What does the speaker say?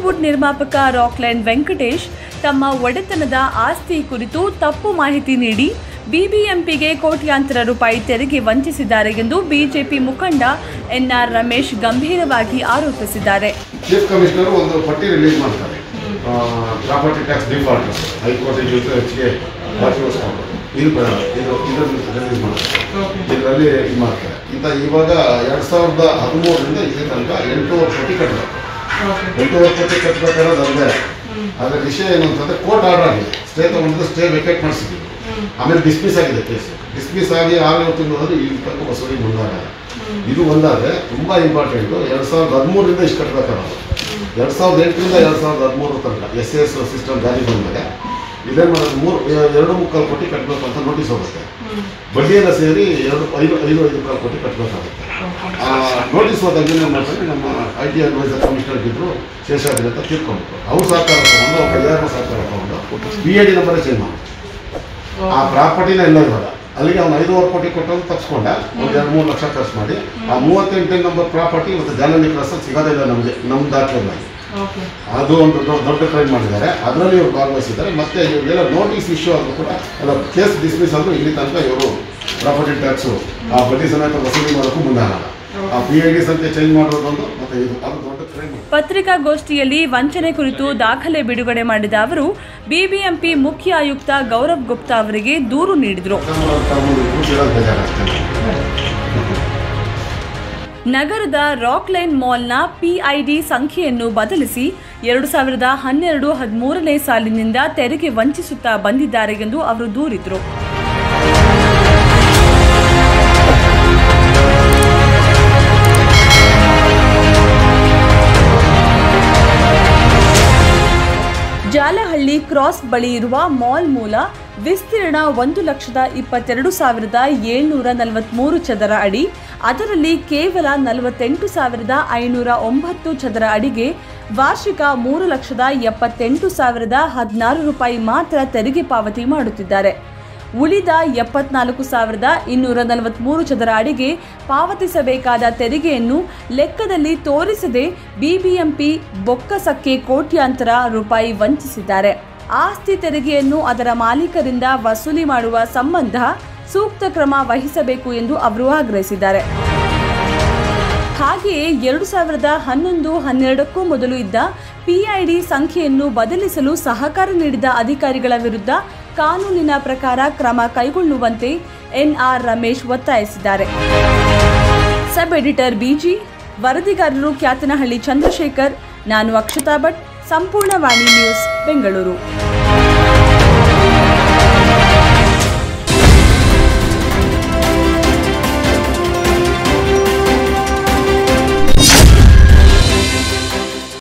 Bollywood ನಿರ್ಮಾಪಕ ರಾಕ್ಲೈನ್ ವೆಂಕಟೇಶ್ ತಮ್ಮ ಒಡೆತನದ ಆಸ್ತಿ ಕುರಿತು ತಪ್ಪು ಮಾಹಿತಿ ನೀಡಿ ಬಿಬಿಎಂಪಿಗೆ ಕೋಟ್ಯಾಂತರ ರೂಪಾಯಿ ತೆರಿಗೆ ವಂಚಿಸಿದ್ದಾರೆ ಎಂದು ಬಿಜೆಪಿ ಮುಖಂಡ ಎನ್ಆರ್ ರಮೇಶ್ ಗಂಭೀರವಾಗಿ ಆರೋಪಿಸಿದ್ದಾರೆ ಚೀಫ್ ಕಮಿಷನರ್ ಒಂದು ಪಟ್ಟಿ ರಿಲೀಸ್ ಮಾಡ್ತಾರೆ ಪ್ರಾಪರ್ಟಿ ಟ್ಯಾಕ್ಸ್ ಡಿಫಾಲ್ಟ್ ಹೈಕೋರ್ಟ್ ಜೊತೆ ಹೆಚ್ಚಿಗೆ ಬಾಚಿವಸ್ಕೊಂಡು ಇದು ಬೇಡ ಇದು ಇದನ್ನು ರಿಲೀಸ್ ಮಾಡ್ತಾರೆ ಇದರಲ್ಲಿ ಇದು ಮಾಡ್ತಾರೆ ಇಂಥ ಇವಾಗ ಎರಡು ಸಾವಿರದ ಹದಿಮೂರರಿಂದ ಇಲ್ಲಿ ತನಕ ಎಂಟೂವರೆ ಕೋಟಿ ಕಟ್ಟಬೇಕು ಎಂಟೂವರೆ ಕೋಟಿ ಕಟ್ಟಬೇಕಾದ್ರೆ ಅದೇ ಅದರ ವಿಷಯ ಏನು ಅಂತಂದ್ರೆ ಕೋರ್ಟ್ ಆರ್ಡರ್ ಆಗಿದೆ ಸ್ಟೇ ತಗೊಂಡಿದ್ದು ಸ್ಟೇ ವೆಕೇಟ್ ಮಾಡಿಸಿದ್ವಿ ಆಮೇಲೆ ಡಿಸ್ಮಿಸ್ ಆಗಿದೆ ಕೇಸ್ ಡಿಸ್ಮಿಸ್ ಆಗಿ ಆರು ತಿಂಗಳು ಈ ತನಕ ವಸೂಲಿ ಮುಂದಾಗಲ್ಲ ಇದು ಒಂದಾದ್ರೆ ತುಂಬಾ ಇಂಪಾರ್ಟೆಂಟ್ ಎರಡ್ ಸಾವಿರದ ಹದಿಮೂರರಿಂದ ಇಷ್ಟು ಕಟ್ಟಬೇಕಾದ್ರೆ ಎರಡ್ ಸಾವಿರದ ಎಂಟರಿಂದ ಎರಡ್ ಸಾವಿರದ ಹದಿಮೂರು ತನಕ ಎಸ್ ಎಸ್ ಸಿಸ್ಟಮ್ ಜಾರಿ ಬಂದಾಗ ಇದೇನು ಮಾಡೋದು ಮೂರು ಎರಡು ಮುಕ್ಕಾಲು ಕೋಟಿ ಕಟ್ಟಬೇಕು ಅಂತ ನೋಟಿಸ್ ಹೋಗುತ್ತೆ ಬಡ್ಡಿಯೆಲ್ಲ ಸೇರಿ ಎರಡು ಐದು ಐದು ಐದು ಕಾಲು ಕೋಟಿ ಕಟ್ಟಬೇಕಾಗುತ್ತೆ ಆ ನೋಟಿಸ್ ಹೋದಾಗ ಏನು ಮಾಡ್ತಾರೆ ನಮ್ಮ ಐ ಟಿ ಅಡ್ವೈಸರ್ ಕಮಿಷನರ್ ಇದ್ರು ಶೇಷಾದ್ರಿ ಅಂತ ತೀರ್ಕೊಂಡ್ಬಿಟ್ಟು ಅವ್ರು ಸಹಕಾರ ತಗೊಂಡು ಅವ್ರ ಕೈಯಾರ ಸಹಕಾರ ತಗೊಂಡು ಬಿ ಎ ಡಿ ನಂಬರೇ ಚೇಂಜ್ ಮಾಡಿ ಆ ಪ್ರಾಪರ್ಟಿನ ಇಲ್ಲ ಇವಾಗ ಅಲ್ಲಿಗೆ ಅವ್ನು ಐದೂವರೆ ಕೋಟಿ ಕೊಟ್ಟು ತಪ್ಪಿಸ್ಕೊಂಡ ಒಂದು ಎರಡು ಮೂರು ಲಕ್ಷ ಖರ್ಚು ಮಾಡಿ ಆ ಮೂವತ್ತೆಂಟನೇ ನಂಬರ್ ಪ್ರಾಪರ್ಟಿ ಇವತ್ತು ಜಾಲನಿ ಕ್ರಾಸಲ್ಲಿ ಸಿಗೋದೇ ಇಲ್ಲ ನಮಗೆ ನಮ್ಮ ದಾಖಲೆಗಳಾಗಿ ಅದು ಒಂದು ದೊಡ್ಡ ದೊಡ್ಡ ಕ್ರೈಮ್ ಮಾಡಿದ್ದಾರೆ ಅದರಲ್ಲಿ ಇವರು ಭಾಗವಹಿಸಿದ್ದಾರೆ ಮತ್ತೆ ಇವ್ರಿಗೆಲ್ಲ ನೋಟಿಸ್ ಇಶ್ಯೂ ಆದರೂ ಕೂಡ ಎಲ್ಲ ಕೇಸ್ ಡಿಸ್ಮಿಸ್ ಆದರೂ ಇಲ್ಲಿ ತನಕ ಇವರು ಪ್ರಾಪರ್ಟಿ ಟ್ಯಾಕ್ಸು ಆ ಬಡ್ಡಿ ಸಮೇತ ವಸೂಲಿ ಮಾಡೋಕ್ಕೂ ಮುಂದಾಗಲ್ಲ ಆ ಪಿ ಐ ಡಿ ಸಂಖ್ಯೆ ಚೇಂಜ್ ಮಾಡೋದೊಂದು ಮತ್ತೆ ಇದು ಅದು ದೊಡ್ಡ ಕ್ರೈಮ್ ಪತ್ರಿಕಾಗೋಷ್ಠಿಯಲ್ಲಿ ವಂಚನೆ ಕುರಿತು ದಾಖಲೆ ಬಿಡುಗಡೆ ಮಾಡಿದ ಅವರು ಬಿಬಿಎಂಪಿ ಮುಖ್ಯ ಆಯುಕ್ತ ಗೌರವ್ ಗುಪ್ತಾ ಅವರಿಗೆ ದೂರು ನೀಡಿದರು ನಗರದ ರಾಕ್ಲೈನ್ ಮಾಲ್ನ ಪಿಐಡಿ ಸಂಖ್ಯೆಯನ್ನು ಬದಲಿಸಿ ಎರಡು ಸಾವಿರದ ಹನ್ನೆರಡು ಹದಿಮೂರನೇ ಸಾಲಿನಿಂದ ತೆರಿಗೆ ವಂಚಿಸುತ್ತಾ ಬಂದಿದ್ದಾರೆ ಎಂದು ಅವರು ದೂರಿದರು ಜಾಲಹಳ್ಳಿ ಕ್ರಾಸ್ ಬಳಿ ಇರುವ ಮಾಲ್ ಮೂಲ ವಿಸ್ತೀರ್ಣ ಒಂದು ಲಕ್ಷದ ಇಪ್ಪತ್ತೆರಡು ಸಾವಿರದ ಏಳ್ನೂರ ನಲವತ್ತ್ಮೂರು ಚದರ ಅಡಿ ಅದರಲ್ಲಿ ಕೇವಲ ನಲವತ್ತೆಂಟು ಸಾವಿರದ ಐನೂರ ಒಂಬತ್ತು ಚದರ ಅಡಿಗೆ ವಾರ್ಷಿಕ ಮೂರು ಲಕ್ಷದ ಎಪ್ಪತ್ತೆಂಟು ಸಾವಿರದ ಹದಿನಾರು ರೂಪಾಯಿ ಮಾತ್ರ ತೆರಿಗೆ ಪಾವತಿ ಮಾಡುತ್ತಿದ್ದಾರೆ ಉಳಿದ ಎಪ್ಪತ್ನಾಲ್ಕು ಸಾವಿರದ ಇನ್ನೂರ ನಲವತ್ತ್ಮೂರು ಚದರ ಅಡಿಗೆ ಪಾವತಿಸಬೇಕಾದ ತೆರಿಗೆಯನ್ನು ಲೆಕ್ಕದಲ್ಲಿ ತೋರಿಸದೆ ಬಿಬಿಎಂಪಿ ಬೊಕ್ಕಸಕ್ಕೆ ಕೋಟ್ಯಾಂತರ ರೂಪಾಯಿ ವಂಚಿಸಿದ್ದಾರೆ ಆಸ್ತಿ ತೆರಿಗೆಯನ್ನು ಅದರ ಮಾಲೀಕರಿಂದ ವಸೂಲಿ ಮಾಡುವ ಸಂಬಂಧ ಸೂಕ್ತ ಕ್ರಮ ವಹಿಸಬೇಕು ಎಂದು ಅವರು ಆಗ್ರಹಿಸಿದ್ದಾರೆ ಹಾಗೆಯೇ ಎರಡು ಸಾವಿರದ ಹನ್ನೊಂದು ಹನ್ನೆರಡಕ್ಕೂ ಮೊದಲು ಇದ್ದ ಪಿಐಡಿ ಸಂಖ್ಯೆಯನ್ನು ಬದಲಿಸಲು ಸಹಕಾರ ನೀಡಿದ ಅಧಿಕಾರಿಗಳ ವಿರುದ್ಧ ಕಾನೂನಿನ ಪ್ರಕಾರ ಕ್ರಮ ಕೈಗೊಳ್ಳುವಂತೆ ಎನ್ಆರ್ ರಮೇಶ್ ಒತ್ತಾಯಿಸಿದ್ದಾರೆ ಸಬ್ ಎಡಿಟರ್ ಬಿಜಿ ವರದಿಗಾರರು ಕ್ಯಾತನಹಳ್ಳಿ ಚಂದ್ರಶೇಖರ್ ನಾನು ಅಕ್ಷತಾ ಭಟ್ ಸಂಪೂರ್ಣ ವಾಣಿ ನ್ಯೂಸ್ ಬೆಂಗಳೂರು